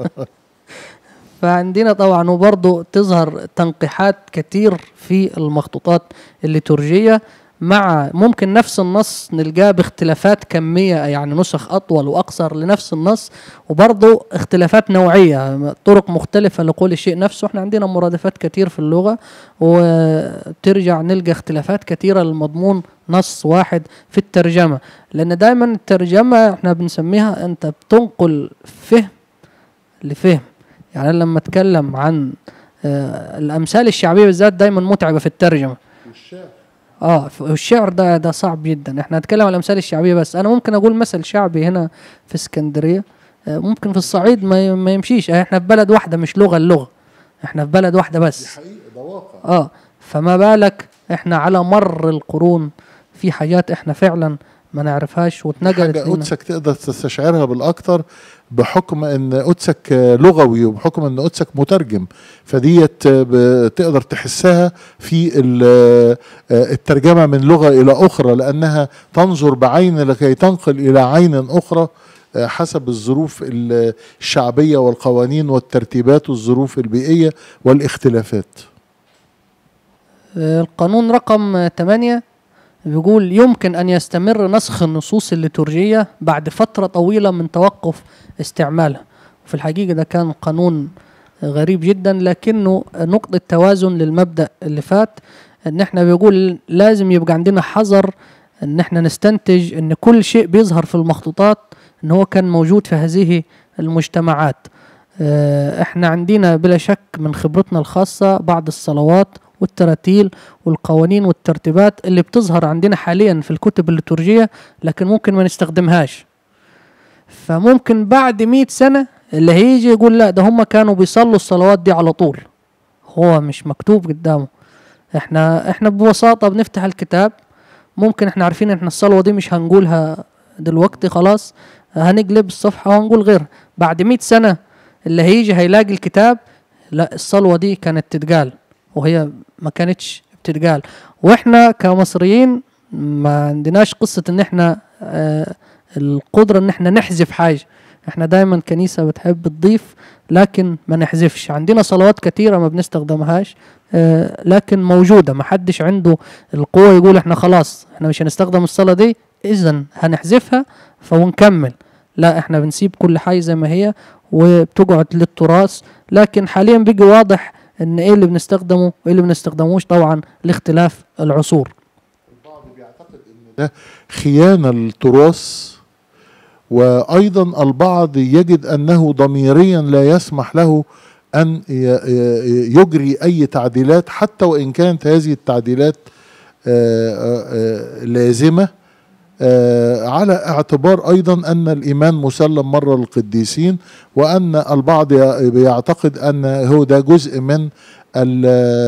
فعندنا طبعا وبرضه تظهر تنقيحات كتير في المخطوطات الليتورجية مع ممكن نفس النص نلقاه باختلافات كمية يعني نسخ أطول وأقصر لنفس النص وبرضه اختلافات نوعية طرق مختلفة لقول الشيء نفسه احنا عندنا مرادفات كتير في اللغة وترجع نلقى اختلافات كتيرة لمضمون نص واحد في الترجمة لأن دايما الترجمة احنا بنسميها أنت بتنقل فهم لفهم يعني أنا لما اتكلم عن آه، الامثال الشعبيه بالذات دايما متعبه في الترجمه اه ف- والشعر ده ده صعب جدا احنا هنتكلم عن الامثال الشعبيه بس انا ممكن اقول مثل شعبي هنا في اسكندريه آه، ممكن في الصعيد ما ي- ما يمشيش آه، احنا في بلد واحده مش لغه اللغه احنا في بلد واحده بس حقيقه ده واقع اه فما بالك احنا على مر القرون في حاجات احنا فعلا ما نعرفهاش واتنقلت حاجة لنا قدسك تقدر تستشعرها بالأكتر بحكم ان قدسك لغوي وبحكم ان قدسك مترجم فديت ب- تقدر تحسها في ال- الترجمة من لغة إلى أخرى لأنها تنظر بعين لكي تنقل إلى عين أخرى حسب الظروف ال- الشعبية والقوانين والترتيبات والظروف البيئية والاختلافات آه، القانون رقم 8 بيقول يمكن أن يستمر نسخ النصوص الليتورجية بعد فترة طويلة من توقف استعمالها في الحقيقة ده كان قانون غريب جدا لكنه نقطة توازن للمبدأ اللي فات ان احنا بيقول لازم يبقى عندنا حذر ان احنا نستنتج ان كل شيء بيظهر في المخطوطات ان هو كان موجود في هذه المجتمعات آه، احنا عندنا بلا شك من خبرتنا الخاصة بعض الصلوات والتراتيل والقوانين والترتيبات اللي بتظهر عندنا حاليا في الكتب الليتورجية لكن ممكن ما نستخدمهاش فممكن بعد مئة سنة اللي هيجي يقول لا ده هم كانوا بيصلوا الصلوات دي على طول هو مش مكتوب قدامه احنا احنا ببساطة بنفتح الكتاب ممكن احنا عارفين ان احنا الصلوة دي مش هنقولها دلوقتي خلاص هنقلب الصفحة وهنقول غيرها بعد مئة سنة اللي هيجي هيلاقي الكتاب لا الصلوة دي كانت تتقال وهي ما كانتش بتتقال واحنا كمصريين ما عندناش قصة ان احنا آه القدرة ان احنا نحذف حاجة احنا دايما كنيسة بتحب تضيف لكن ما نحذفش عندنا صلوات كتيرة ما بنستخدمهاش آه لكن موجودة ما حدش عنده القوة يقول احنا خلاص احنا مش هنستخدم الصلاة دي اذا هنحذفها فونكمل لا احنا بنسيب كل حاجة زي ما هي وبتقعد للتراث لكن حاليا بيجي واضح ان ايه اللي بنستخدمه وايه اللي بنستخدموش طبعا لاختلاف العصور البعض بيعتقد ان ده خيانة للتراث وايضا البعض يجد انه ضميريا لا يسمح له ان ي- ي- يجري اي تعديلات حتى وان كانت هذه التعديلات آه، آه، آه، لازمه آه، على اعتبار ايضا ان الايمان مسلم مره للقديسين وان البعض ي- بيعتقد ان هو ده جزء من ال-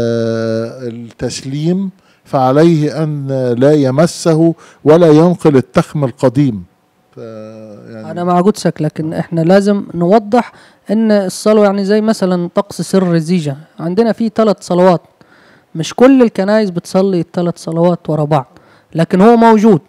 التسليم فعليه ان لا يمسه ولا ينقل التخم القديم ف- يعني انا مع قدسك لكن احنا لازم نوضح ان الصلوة يعني زي مثلا طقس سر الزيجة عندنا فيه ثلاث صلوات مش كل الكنائس بتصلي الثلاث صلوات ورا بعض لكن هو موجود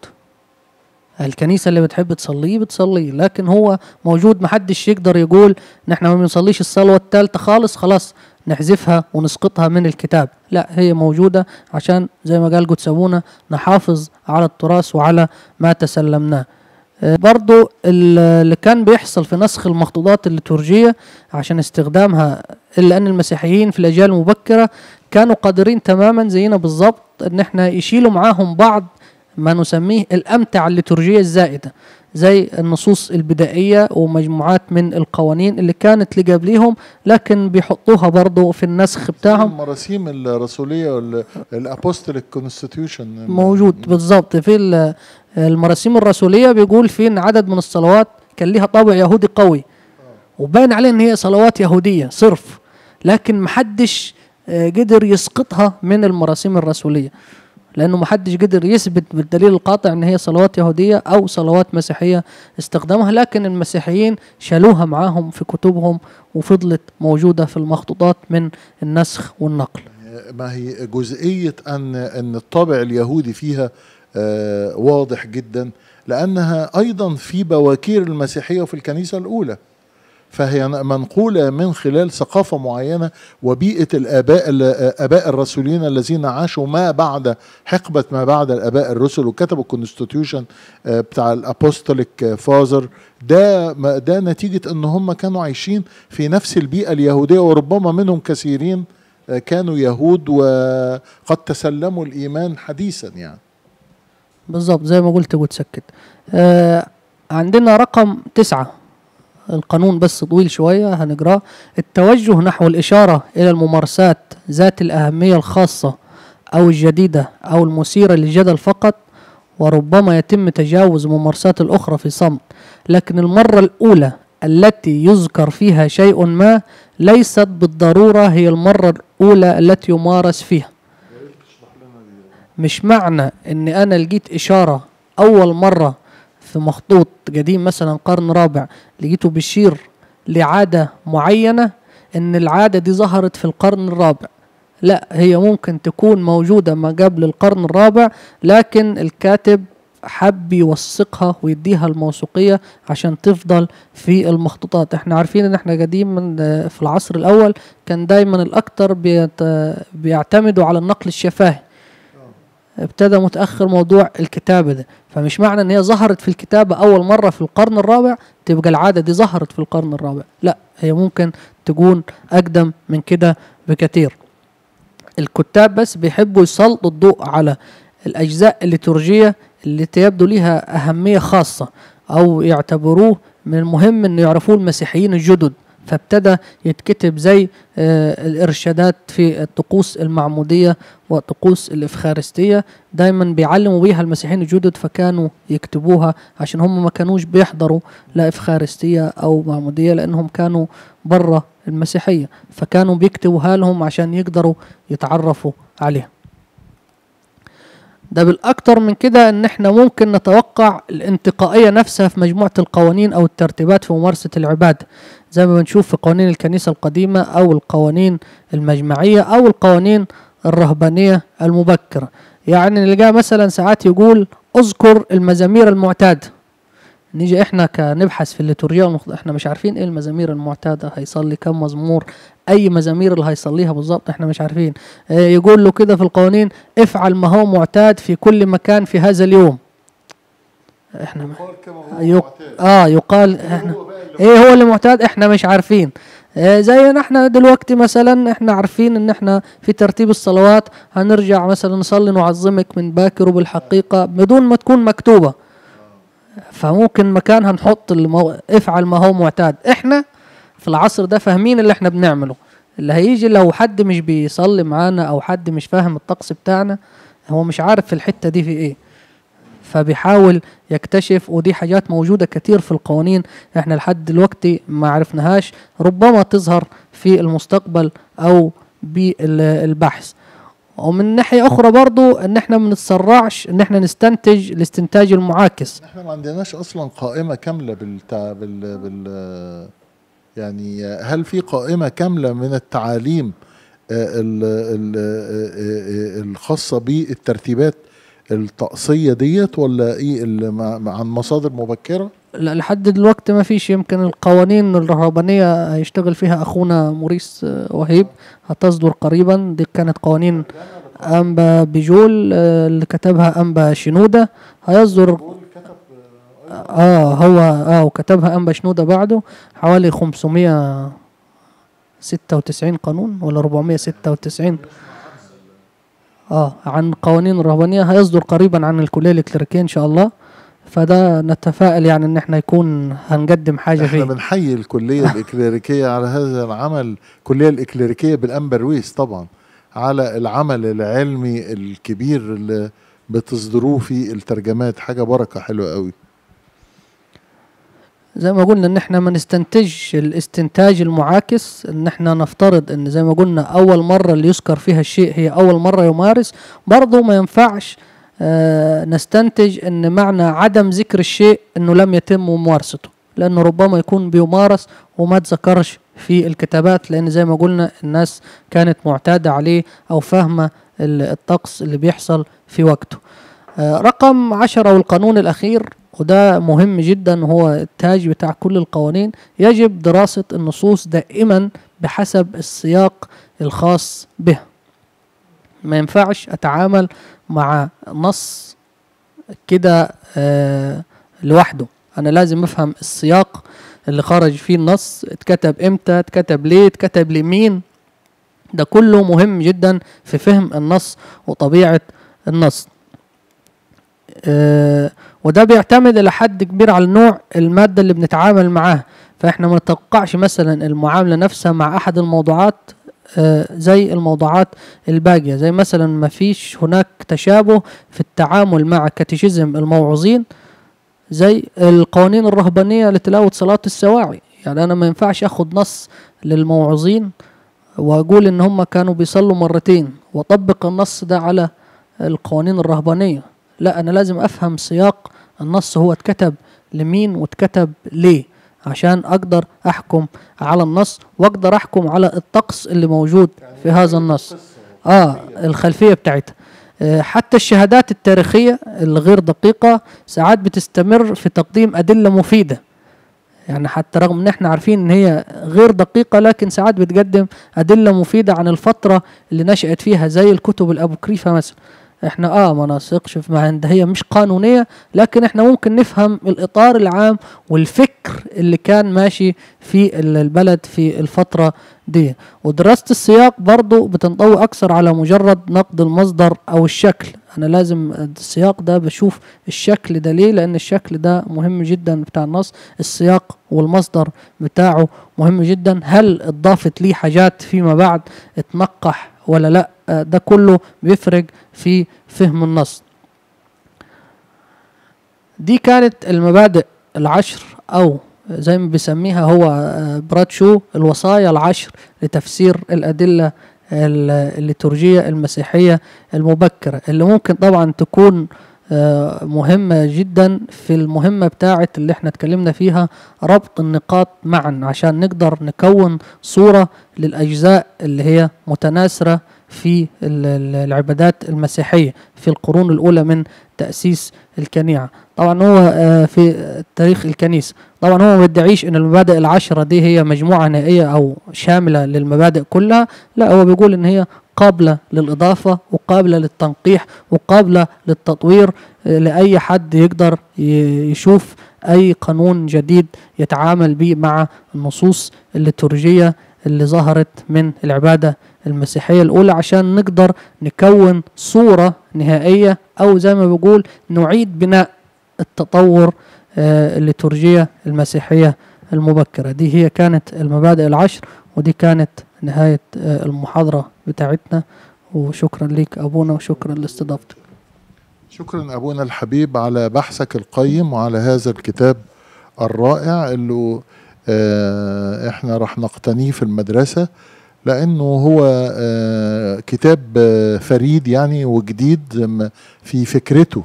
الكنيسة اللي بتحب تصليه بتصليه لكن هو موجود محدش يقدر يقول ان احنا ما بنصليش الصلوة الثالثة خالص خلاص نحذفها ونسقطها من الكتاب لا هي موجودة عشان زي ما قال قدس أبونا نحافظ على التراث وعلى ما تسلمناه آه، برضو ال- اللي كان بيحصل في نسخ المخطوطات الليتورجية عشان استخدامها إلا أن المسيحيين في الأجيال المبكرة كانوا قادرين تماما زينا بالظبط أن احنا يشيلوا معاهم بعض ما نسميه الأمتعة الليتورجية الزائدة زي النصوص البدائية ومجموعات من القوانين اللي كانت اللي قبليهم لكن بيحطوها برضو في النسخ بتاعهم المراسيم الرسوليه الابوستوليك كونستيتيوشن موجود بالظبط في ال- المراسيم الرسوليه بيقول في ان عدد من الصلوات كان ليها طابع يهودي قوي وباين عليه ان هي صلوات يهوديه صرف لكن محدش آه، قدر يسقطها من المراسيم الرسوليه لانه محدش قدر يثبت بالدليل القاطع ان هي صلوات يهوديه او صلوات مسيحيه استخدمها لكن المسيحيين شالوها معاهم في كتبهم وفضلت موجوده في المخطوطات من النسخ والنقل ما هي جزئيه ان ان الطابع اليهودي فيها آه، واضح جدا لانها ايضا في بواكير المسيحيه وفي الكنيسه الاولى فهي منقولة من خلال ثقافة معينة وبيئة الآباء آباء الرسولين الذين عاشوا ما بعد حقبة ما بعد الآباء الرسل وكتبوا الكونستيتيوشن بتاع الأبوستوليك فازر ده ما- ده نتيجة إن هم كانوا عايشين في نفس البيئة اليهودية وربما منهم كثيرين آه، كانوا يهود وقد تسلموا الإيمان حديثا يعني بالظبط زي ما قلت قلت سكت آه عندنا رقم تسعة القانون بس طويل شوية هنقراه التوجه نحو الإشارة إلى الممارسات ذات الأهمية الخاصة أو الجديدة أو المثيرة للجدل فقط وربما يتم تجاوز الممارسات الأخرى في صمت لكن المرة الأولى التي يذكر فيها شيء ما ليست بالضرورة هي المرة الأولى التي يمارس فيها مش معنى ان انا لقيت اشاره اول مره في مخطوط قديم مثلا قرن رابع لقيته بيشير لعاده معينه ان العاده دي ظهرت في القرن الرابع لا هي ممكن تكون موجوده ما قبل القرن الرابع لكن الكاتب حب يوثقها ويديها الموثوقية عشان تفضل في المخطوطات احنا عارفين ان احنا قديما آه، في العصر الاول كان دايما الاكتر بيت بيعتمدوا على النقل الشفاهي ابتدى متأخر موضوع الكتابة ده فمش معنى ان هي ظهرت في الكتابة اول مرة في القرن الرابع تبقى العادة دي ظهرت في القرن الرابع لا هي ممكن تكون اقدم من كده بكثير الكتاب بس بيحبوا يسلطوا الضوء على الأجزاء الليتورجية اللي يبدو لها أهمية خاصة أو يعتبروه من المهم أن يعرفوه المسيحيين الجدد فابتدى يتكتب زي آه، الإرشادات في الطقوس المعمودية وطقوس الإفخارستية دايما بيعلموا بيها المسيحيين الجدد فكانوا يكتبوها عشان هم ما كانوش بيحضروا لا إفخارستية أو معمودية لأنهم كانوا برا المسيحية فكانوا بيكتبوها لهم عشان يقدروا يتعرفوا عليها ده بالأكتر من كده إن إحنا ممكن نتوقع الانتقائية نفسها في مجموعة القوانين أو الترتيبات في ممارسة العبادة زي ما بنشوف في قوانين الكنيسة القديمة أو القوانين المجمعية أو القوانين الرهبانية المبكرة يعني نلقاه مثلا ساعات يقول اذكر المزامير المعتادة نيجي احنا كنبحث في الليتورجيا والمخ- احنا مش عارفين ايه المزامير المعتاده هيصلي كم مزمور اي مزامير اللي هيصليها بالظبط احنا مش عارفين اه يقول له كده في القوانين افعل ما هو معتاد في كل مكان في هذا اليوم احنا ما يق... اه يقال احنا ايه هو اللي معتاد احنا مش عارفين آه زي احنا دلوقتي مثلا احنا عارفين ان احنا في ترتيب الصلوات هنرجع مثلا نصلي نعظمك من باكر وبالحقيقه بدون ما تكون مكتوبه فممكن مكانها نحط المو... افعل ما هو معتاد احنا في العصر ده فاهمين اللي احنا بنعمله اللي هيجي لو حد مش بيصلي معانا او حد مش فاهم الطقس بتاعنا هو مش عارف في الحتة دي في ايه فبيحاول يكتشف ودي حاجات موجودة كتير في القوانين احنا لحد دلوقتي ما عرفناهاش ربما تظهر في المستقبل او بالبحث ومن ناحية أخرى برضو إن إحنا ما نتسرعش إن إحنا نستنتج الاستنتاج المعاكس احنا ما عندناش اصلا قائمه كامله بالتع... بال... بال يعني هل في قائمه كامله من التعاليم آه، ال... ال... آه، آه، الخاصه بالترتيبات الطقسيه ديت ولا ايه اللي مع... مع- عن مصادر مبكره لا لحد دلوقتي ما فيش يمكن القوانين الرهبانية هيشتغل فيها أخونا موريس آه، وهيب هتصدر قريبا دي كانت قوانين أنبا بيجول آه، اللي كتبها أنبا شنودة هيصدر اه هو اه وكتبها أنبا شنودة بعده حوالي 596 قانون ولا 496 اه عن قوانين الرهبانية هيصدر قريبا عن الكلية الإكليريكية إن شاء الله فده نتفائل يعني ان احنا يكون هنقدم حاجه احنا فيه بنحيي الكليه الاكليريكيه على هذا العمل الكليه الاكليريكيه بالامبرويس طبعا على العمل العلمي الكبير اللي بتصدروه في الترجمات حاجه بركه حلوه قوي زي ما قلنا ان احنا ما نستنتجش الاستنتاج المعاكس ان احنا نفترض ان زي ما قلنا اول مره اللي يذكر فيها الشيء هي اول مره يمارس برضه ما ينفعش آه نستنتج ان معنى عدم ذكر الشيء انه لم يتم ممارسته لانه ربما يكون بيمارس وما تذكرش في الكتابات لان زي ما قلنا الناس كانت معتاده عليه او فاهمه ال- الطقس اللي بيحصل في وقته آه، رقم عشرة والقانون الأخير وده مهم جدا هو التاج بتاع كل القوانين يجب دراسة النصوص دائما بحسب السياق الخاص بها ما ينفعش أتعامل مع نص كده آه لوحده أنا لازم أفهم السياق اللي خرج فيه النص اتكتب امتى اتكتب ليه اتكتب لمين ده كله مهم جدا في فهم النص وطبيعة النص آه، وده بيعتمد الى حد كبير على نوع الماده اللي بنتعامل معاها فاحنا ما نتوقعش مثلا المعامله نفسها مع احد الموضوعات آه، زي الموضوعات الباقيه زي مثلا ما فيش هناك تشابه في التعامل مع كاتيشيزم الموعظين زي القوانين الرهبانيه لتلاوه صلاه السواعي يعني انا ما ينفعش اخد نص للموعظين واقول ان هم كانوا بيصلوا مرتين واطبق النص ده على القوانين الرهبانيه لا انا لازم افهم سياق النص هو اتكتب لمين واتكتب ليه عشان اقدر احكم على النص واقدر احكم على الطقس اللي موجود في هذا النص اه الخلفيه بتاعتها آه، حتى الشهادات التاريخية الغير دقيقة ساعات بتستمر في تقديم أدلة مفيدة يعني حتى رغم ان احنا عارفين ان هي غير دقيقة لكن ساعات بتقدم أدلة مفيدة عن الفترة اللي نشأت فيها زي الكتب الأبوكريفة مثلا احنا اه ما نثقش في مع ان هي مش قانونية لكن احنا ممكن نفهم الإطار العام والفكر اللي كان ماشي في ال- البلد في الفترة دي ودراسة السياق برضو بتنطوي أكثر على مجرد نقد المصدر أو الشكل أنا لازم السياق ده بشوف الشكل ده ليه لأن الشكل ده مهم جدا بتاع النص السياق والمصدر بتاعه مهم جدا هل اضافت ليه حاجات فيما بعد اتنقح ولا لا آه، ده كله بيفرق في فهم النص دي كانت المبادئ العشر او زي ما بيسميها هو آه، براد شو الوصايا العشر لتفسير الادله ال- الليتورجيه المسيحيه المبكره اللي ممكن طبعا تكون آه، مهمه جدا في المهمه بتاعه اللي احنا اتكلمنا فيها ربط النقاط معا عشان نقدر نكون صوره للاجزاء اللي هي متناثره في ال- ال- العبادات المسيحيه في القرون الاولى من تاسيس الكنيعه طبعا هو آه، في تاريخ الكنيسه طبعا هو ما بيدعيش ان المبادئ العشره دي هي مجموعه نهائيه او شامله للمبادئ كلها لا هو بيقول ان هي قابله للاضافه وقابله للتنقيح وقابله للتطوير آه، لاي حد يقدر ي- يشوف اي قانون جديد يتعامل به مع النصوص الليتورجيه اللي ظهرت من العباده المسيحيه الاولى عشان نقدر نكون صوره نهائيه او زي ما بيقول نعيد بناء التطور آه، الليتورجية المسيحية المبكرة دي هي كانت المبادئ العشر ودي كانت نهاية آه، المحاضرة بتاعتنا وشكرا لك أبونا وشكرا لاستضافتك شكرا أبونا الحبيب على بحثك القيم وعلى هذا الكتاب الرائع اللي آه، احنا راح نقتنيه في المدرسة لأنه هو آه، كتاب آه، فريد يعني وجديد م- في فكرته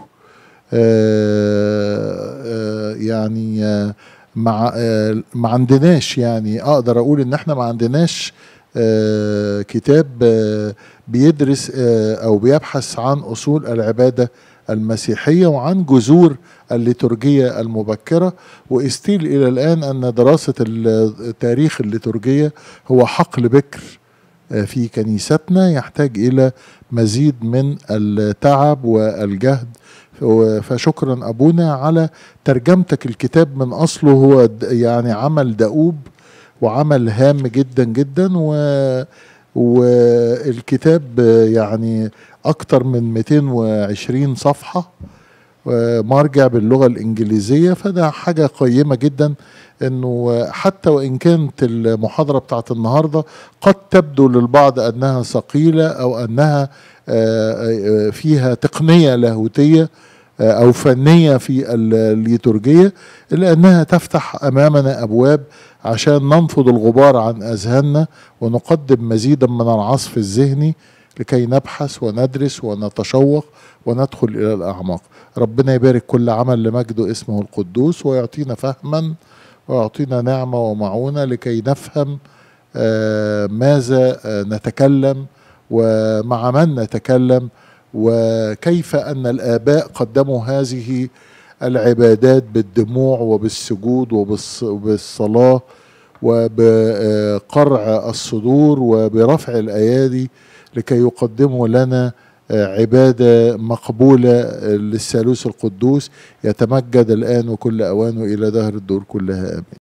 آه، آه، يعني آه، مع آه، ما عندناش يعني اقدر اقول ان احنا ما عندناش آه، كتاب آه، بيدرس آه، او بيبحث عن اصول العباده المسيحيه وعن جذور الليتورجيه المبكره واستيل الى الان ان دراسه ال- تاريخ الليتورجيه هو حقل بكر آه، في كنيستنا يحتاج الى مزيد من التعب والجهد و- فشكرا ابونا على ترجمتك الكتاب من اصله هو د- يعني عمل دؤوب وعمل هام جدا جدا و والكتاب يعني اكتر من 220 صفحه مرجع باللغه الانجليزيه فده حاجه قيمه جدا انه حتى وان كانت المحاضره بتاعت النهارده قد تبدو للبعض انها ثقيله او انها آه، آه، فيها تقنيه لاهوتيه آه، او فنيه في الليتورجيه الا انها تفتح امامنا ابواب عشان ننفض الغبار عن اذهاننا ونقدم مزيدا من العصف الذهني لكي نبحث وندرس ونتشوق وندخل الى الاعماق ربنا يبارك كل عمل لمجده اسمه القدوس ويعطينا فهما ويعطينا نعمه ومعونه لكي نفهم آه، ماذا آه، نتكلم ومع من نتكلم وكيف ان الاباء قدموا هذه العبادات بالدموع وبالسجود وبالص- وبالصلاه وبقرع الصدور وبرفع الايادي لكي يقدموا لنا آه، عباده مقبوله للثالوث القدوس يتمجد الان وكل اوانه الى دهر الدور كلها امين